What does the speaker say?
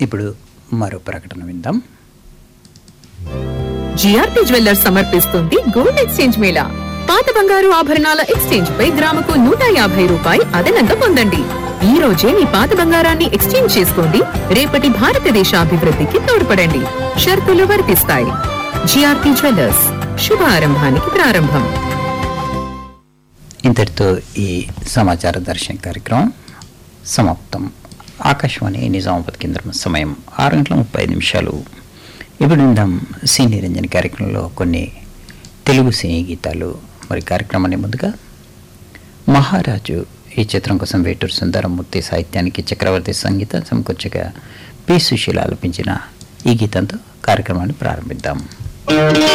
ఇప్పుడు మరో ప్రకటన విందాం జిఆర్పి జ్యువెల్లర్స్ సమర్పిస్తుంది గోల్డ్ ఎక్స్చేంజ్ మేళా పాత బంగారు ఆభరణాల ఎక్స్చేంజ్ పై గ్రాముకు నూట యాభై రూపాయి అదనంగా పొందండి ఈ రోజే మీ పాత బంగారాన్ని ఎక్స్చేంజ్ చేసుకోండి రేపటి భారతదేశ అభివృద్ధికి తోడ్పడండి షరతులు వర్తిస్తాయి జిఆర్పి జ్యువెల్లర్స్ శుభారంభానికి ప్రారంభం ఇంతటితో ఈ సమాచార దర్శన కార్యక్రమం సమాప్తం ఆకాశవాణి నిజామాబాద్ కేంద్రం సమయం ఆరు గంటల ముప్పై ఐదు నిమిషాలు ఇప్పుడు విందాం సినీ రంజన్ కార్యక్రమంలో కొన్ని తెలుగు సినీ గీతాలు మరి కార్యక్రమాన్ని ముందుగా మహారాజు ఈ చిత్రం కోసం వేటూరు సుందరమూర్తి సాహిత్యానికి చక్రవర్తి సంగీతం సమకూర్చగా పి సుశీల ఆలపించిన ఈ గీతంతో కార్యక్రమాన్ని ప్రారంభిద్దాం